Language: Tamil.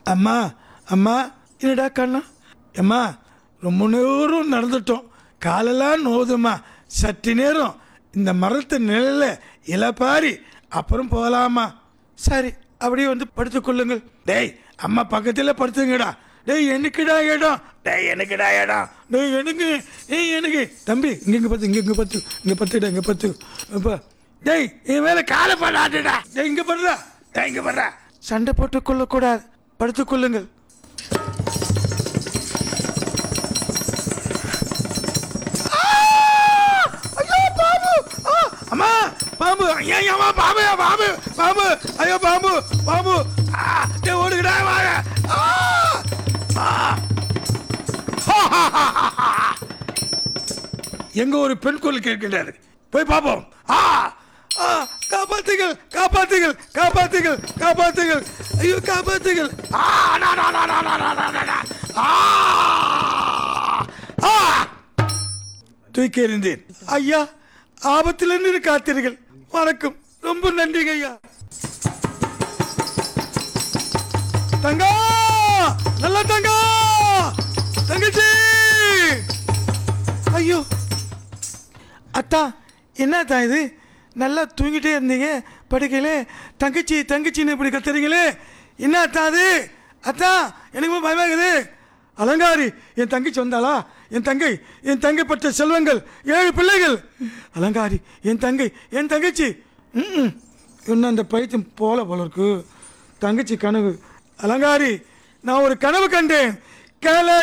அம்மா அம்மா என்னடா கண்ணா அம்மா ரொம்ப நேரம் நடந்துட்டோம் காலெல்லாம் நோதுமா சற்று நேரம் இந்த மரத்து நிழல்ல இலப்பாரி அப்புறம் போகலாமா சரி அப்படியே வந்து படுத்துக்கொள்ளுங்கள் டேய் அம்மா பக்கத்தில் படுத்துங்கடா டேய் எனக்குடா இடம் டேய் எனக்குடா இடம் டேய் எனக்கு ஏய் எனக்கு தம்பி இங்க இங்க பத்து இங்க இங்க பத்து இங்க பத்துடா இங்க பத்து அப்பா டேய் என் மேல காலை படாட்டுடா டேய் இங்க படுறா டேய் இங்க படுறா சண்டை போட்டுக் கொள்ளக்கூடாது படுத்துக் கொள்ளுங்கள் ஐயோ பாம்பு ஆ, அம்மா பாம்பு ஐயா அம்மா பாம்பு பாம்பு பாம்பு ஐயோ பாம்பு பாம்பு ஆ, டேய் ஓடுங்கடா வாங்க ஆ, ஆ. எங்க ஒரு பெண் குரல் கேட்கின்றாரு போய் பார்ப்போம் ஆ ஆ காப்பாத்துகள் காப்பாத்துகள் காப்பாத்துகள் காப்பாத்துகள் ஐயோ காப்பாத்துகள் ஆ டா, டா, டா, டா, டா, டா, டா, டா, டா. ஆ ஆ தூக்கி எறிந்தேன் ஐயா ஆபத்திலிருந்து காத்தீர்கள் வணக்கம் ரொம்ப நன்றிங்க ஐயா தங்கா நல்ல தங்கா தங்கச்சி ஐயோ அத்தா என்னத்தா இது நல்லா தூங்கிட்டே இருந்தீங்க படுக்கையிலே தங்கச்சி தங்கச்சின்னு இப்படி கத்துறீங்களே என்ன அத்தா அது அத்தா எனக்கு ரொம்ப பயமாகுது அலங்காரி என் தங்கச்சி வந்தாளா என் தங்கை என் தங்கை பற்ற செல்வங்கள் ஏழு பிள்ளைகள் அலங்காரி என் தங்கை என் தங்கச்சி ம் இன்னும் அந்த பைத்தியம் போல போல இருக்கு தங்கச்சி கனவு அலங்காரி நான் ஒரு கனவு கண்டேன் கேள